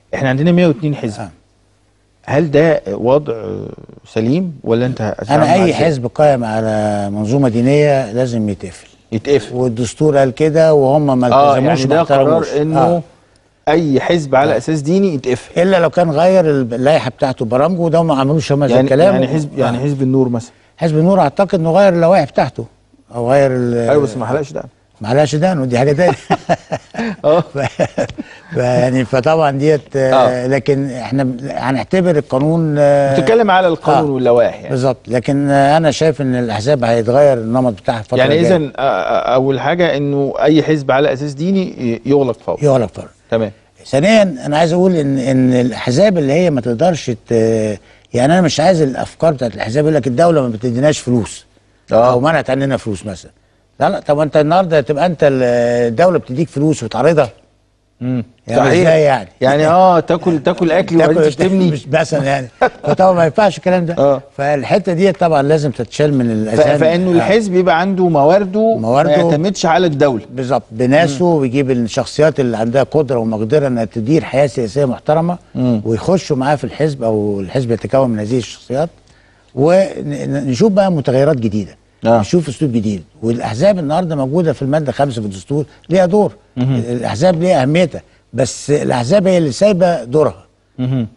احنا عندنا 102 حزب آه. هل ده وضع سليم ولا انت هتتعامل انا معاه اي إزاي؟ حزب قائم على منظومه دينيه لازم يتقفل يتقفل والدستور قال كده وهم ما اه التزموش يعني ما ده قرار احترموش. انه آه. اي حزب على اساس ديني يتقفل الا لو كان غير اللائحه بتاعته برامجه وده ما عملوش هم زي يعني الكلام يعني حزب يعني آه. حزب النور مثلا حزب النور اعتقد انه غير اللوائح بتاعته او غير ال- ايوه بس ما حلقش ده معلش دقن ودي حاجه تانية اه ف- فيعني فطبعا ديت آه. آه. لكن احنا ب- هنعتبر القانون آه بتتكلم على القانون آه. واللوائح يعني بالظبط لكن آه انا شايف ان الاحزاب هيتغير النمط بتاعها الفتره يعني الجاية. اذا اول حاجه انه اي حزب على اساس ديني يغلق فورا يغلق فرق تمام ثانيا انا عايز اقول ان ان الاحزاب اللي هي ما تقدرش ت... يعني انا مش عايز الافكار بتاعت الاحزاب يقول لك الدوله ما بتديناش فلوس آه. او منعت عننا فلوس مثلا لا لا طب انت النهارده تبقى انت ال- الدوله بتديك فلوس وتعرضها امم يعني ازاي يعني يعني اه تاكل تاكل اكل وبعدين تاكل- تشتمني مش مثلا يعني فطبعا ما ينفعش الكلام ده آه. فالحته دي طبعا لازم تتشال من ف- الاذهان فانه آه. الحزب يبقى عنده موارده موارده. ما يعتمدش على الدوله بالظبط بناسه ويجيب الشخصيات اللي عندها قدره ومقدره انها تدير حياه سياسيه محترمه مم. ويخشوا معاه في الحزب او الحزب يتكون من هذه الشخصيات ونشوف بقى متغيرات جديده آه. نشوف اسلوب جديد والاحزاب النهارده موجوده في الماده خمسة في الدستور ليها دور الاحزاب ليها اهميتها بس الاحزاب هي اللي سايبه دورها مهم.